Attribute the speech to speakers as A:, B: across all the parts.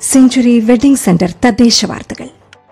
A: century wedding centre തദ്ദേശ വാർത്തകൾ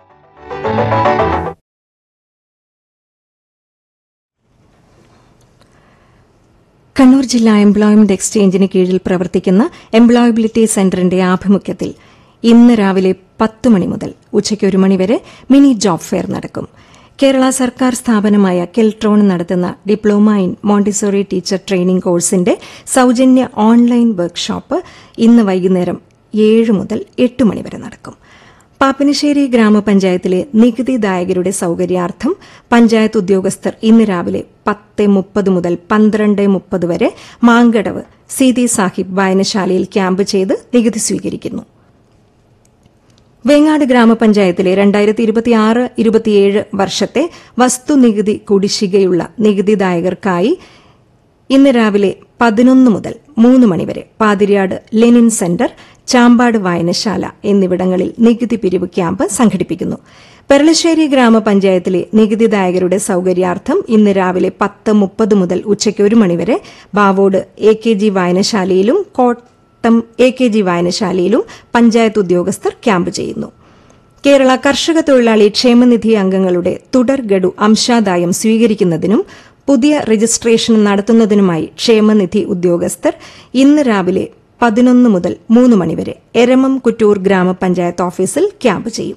A: കണ്ണൂർ ജില്ലാ എംപ്ലോയ്മെന്റ് എക്സ്ചേഞ്ചിന് കീഴിൽ പ്രവർത്തിക്കുന്ന എംപ്ലോയബിലിറ്റി സെന്ററിന്റെ ആഭിമുഖ്യത്തിൽ ഇന്ന് രാവിലെ പത്ത് മണി മുതൽ ഉച്ചയ്ക്ക് ഒരു മണിവരെ മിനി ജോബ് ഫെയർ നടക്കും കേരള സർക്കാർ സ്ഥാപനമായ കെൽട്രോൺ നടത്തുന്ന diploma in Montessori teacher training കോഴ്സിന്റെ സൌജന്യ ഓൺലൈൻ വർക്ക്ഷോപ്പ് ഇന്ന് വൈകുന്നേരം ഏഴ് മുതൽ എട്ട് മണിവരെ നടക്കും പാപ്പനശ്ശേരി ഗ്രാമപഞ്ചായത്തിലെ നികുതിദായകരുടെ സൌകര്യാർത്ഥം പഞ്ചായത്ത് ഉദ്യോഗസ്ഥർ ഇന്ന് രാവിലെ പത്ത് മുപ്പത് മുതൽ പന്ത്രണ്ട് മുപ്പത് വരെ മാങ്കടവ് സീതി സാഹിബ് വായനശാലയിൽ ക്യാമ്പ് ചെയ്ത് നികുതി സ്വീകരിക്കുന്നു വേങ്ങാട് ഗ്രാമപഞ്ചായത്തിലെ രണ്ടായിരത്തി ഇരുപത്തിയാറ് ഇരുപത്തിയേഴ് വർഷത്തെ വസ്തുനികുതി കുടിശ്ശികയുള്ള നികുതിദായകർക്കായി ഇന്ന് രാവിലെ പതിനൊന്ന് മുതൽ മൂന്ന് മണിവരെ പാതിരിയാട് ലെനിൻ സെന്റർ ചാമ്പാട് വായനശാല എന്നിവിടങ്ങളിൽ നികുതി പിരിവ് ക്യാമ്പ് സംഘടിപ്പിക്കുന്നു പെരളശ്ശേരി ഗ്രാമപഞ്ചായത്തിലെ നികുതിദായകരുടെ സൌകര്യാർത്ഥം ഇന്ന് രാവിലെ പത്ത് മുപ്പത് മുതൽ ഉച്ചയ്ക്ക് ഒരു മണിവരെ ബാവോട് എ കെ ജി വായനശാലയിലും കോട്ടം എ കെ ജി വായനശാലയിലും പഞ്ചായത്ത് ഉദ്യോഗസ്ഥർ ക്യാമ്പ് ചെയ്യുന്നു കേരള കർഷക തൊഴിലാളി ക്ഷേമനിധി അംഗങ്ങളുടെ തുടർ ഗഡു അംശാദായം സ്വീകരിക്കുന്നതിനും പുതിയ രജിസ്ട്രേഷൻ നടത്തുന്നതിനുമായി ക്ഷേമനിധി ഉദ്യോഗസ്ഥർ ഇന്ന് രാവിലെ പതിനൊന്ന് മുതൽ മൂന്ന് മണിവരെ എരമം കുറ്റൂർ ഗ്രാമപഞ്ചായത്ത് ഓഫീസിൽ ക്യാമ്പ് ചെയ്യും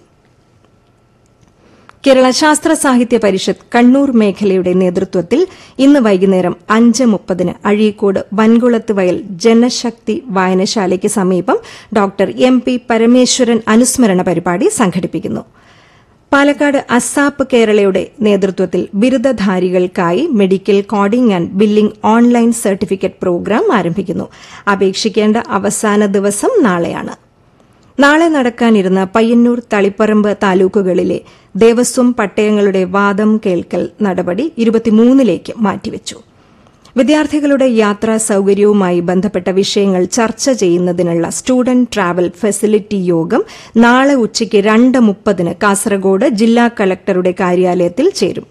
A: കേരള ശാസ്ത്ര സാഹിത്യ പരിഷത്ത് കണ്ണൂർ മേഖലയുടെ നേതൃത്വത്തിൽ ഇന്ന് വൈകുന്നേരം അഞ്ച് മുപ്പതിന് അഴീക്കോട് വൻകുളത്ത് വയൽ ജനശക്തി വായനശാലയ്ക്ക് സമീപം ഡോക്ടർ എം പി പരമേശ്വരൻ അനുസ്മരണ പരിപാടി സംഘടിപ്പിക്കുന്നു പാലക്കാട് അസാപ്പ് കേരളയുടെ നേതൃത്വത്തിൽ ബിരുദധാരികൾക്കായി medical coding and billing online certificate programme ആരംഭിക്കുന്നു അപേക്ഷിക്കേണ്ട അവസാന ദിവസം നാളെയാണ് നാളെ നടക്കാനിരുന്ന പയ്യന്നൂർ തളിപ്പറമ്പ് താലൂക്കുകളിലെ ദേവസ്വം പട്ടയങ്ങളുടെ വാദം കേൾക്കൽ നടപടി ഇരുപത്തിമൂന്നിലേക്ക് മാറ്റിവച്ചു വിദ്യാർത്ഥികളുടെ യാത്രാ സൌകര്യവുമായി ബന്ധപ്പെട്ട വിഷയങ്ങൾ ചർച്ച ചെയ്യുന്നതിനുള്ള സ്റ്റുഡന്റ് ട്രാവൽ ഫെസിലിറ്റി യോഗം നാളെ ഉച്ചയ്ക്ക് രണ്ട് മുപ്പതിന് കാസർഗോഡ് ജില്ലാ കളക്ടറുടെ കാര്യാലയത്തിൽ ചേരും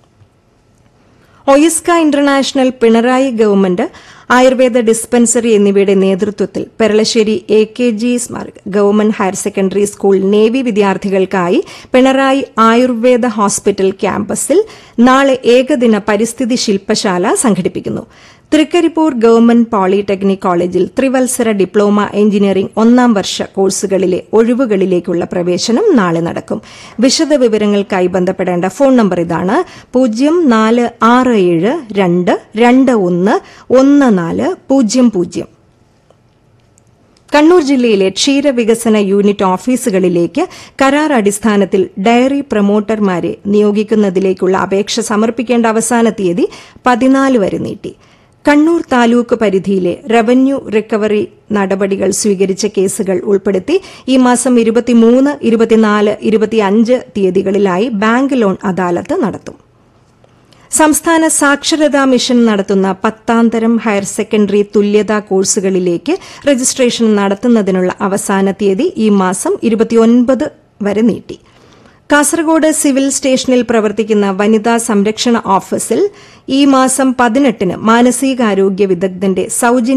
A: OISCA international Pinarayi government Ayurveda dispensary എന്നിവയുടെ നേതൃത്വത്തിൽ പെരളശ്ശേരി എ കെ ജി സ്മാരക government higher secondary school navy വിദ്യാർത്ഥികൾക്കായി പിണറായി ആയുർവേദ ഹോസ്പിറ്റൽ ക്യാമ്പസിൽ നാളെ ഏകദിന പരിസ്ഥിതി ശില്പശാല സംഘടിപ്പിക്കുന്നു തൃക്കരിപ്പൂർ ഗവൺമെന്റ് പോളിടെക്നിക് കോളേജിൽ ത്രിവത്സര ഡിപ്ലോമ എഞ്ചിനീയറിംഗ് ഒന്നാം വർഷ കോഴ്സുകളിലെ ഒഴിവുകളിലേക്കുള്ള പ്രവേശനം നാളെ നടക്കും വിശദ വിവരങ്ങൾക്കായി ബന്ധപ്പെടേണ്ട ഫോൺ നമ്പർ ഇതാണ് പൂജ്യം നാല് ആറ് ഏഴ് രണ്ട് രണ്ട് ഒന്ന് ഒന്ന് നാല് പൂജ്യം പൂജ്യം കണ്ണൂർ ജില്ലയിലെ ക്ഷീരവികസന യൂണിറ്റ് ഓഫീസുകളിലേക്ക് കരാർ അടിസ്ഥാനത്തിൽ ഡയറി പ്രൊമോട്ടർമാരെ നിയോഗിക്കുന്നതിലേക്കുള്ള അപേക്ഷ സമർപ്പിക്കേണ്ട അവസാന തീയതി പതിനാല് വരെ നീട്ടി കണ്ണൂർ താലൂക്ക് പരിധിയിലെ റവന്യൂ റിക്കവറി നടപടികൾ സ്വീകരിച്ച കേസുകൾ ഉൾപ്പെടുത്തി ഈ മാസം ഇരുപത്തിമൂന്ന് ഇരുപത്തിനാല് ഇരുപത്തിയഞ്ച് തീയതികളിലായി ബാങ്ക് ലോൺ അദാലത്ത് നടത്തും സംസ്ഥാന സാക്ഷരതാ മിഷൻ നടത്തുന്ന പത്താംതരം ഹയർ സെക്കൻഡറി തുല്യതാ കോഴ്സുകളിലേക്ക് രജിസ്ട്രേഷൻ നടത്തുന്നതിനുള്ള അവസാന തീയതി ഈ മാസം ഇരുപത്തിയൊൻപത് വരെ നീട്ടി കാസർഗോഡ് സിവിൽ സ്റ്റേഷനിൽ പ്രവർത്തിക്കുന്ന വനിതാ സംരക്ഷണ ഓഫീസിൽ ഈ മാസം പതിനെട്ടിന് മാനസികാരോഗ്യ വിദഗ്ധന്റെ സൌജന്യ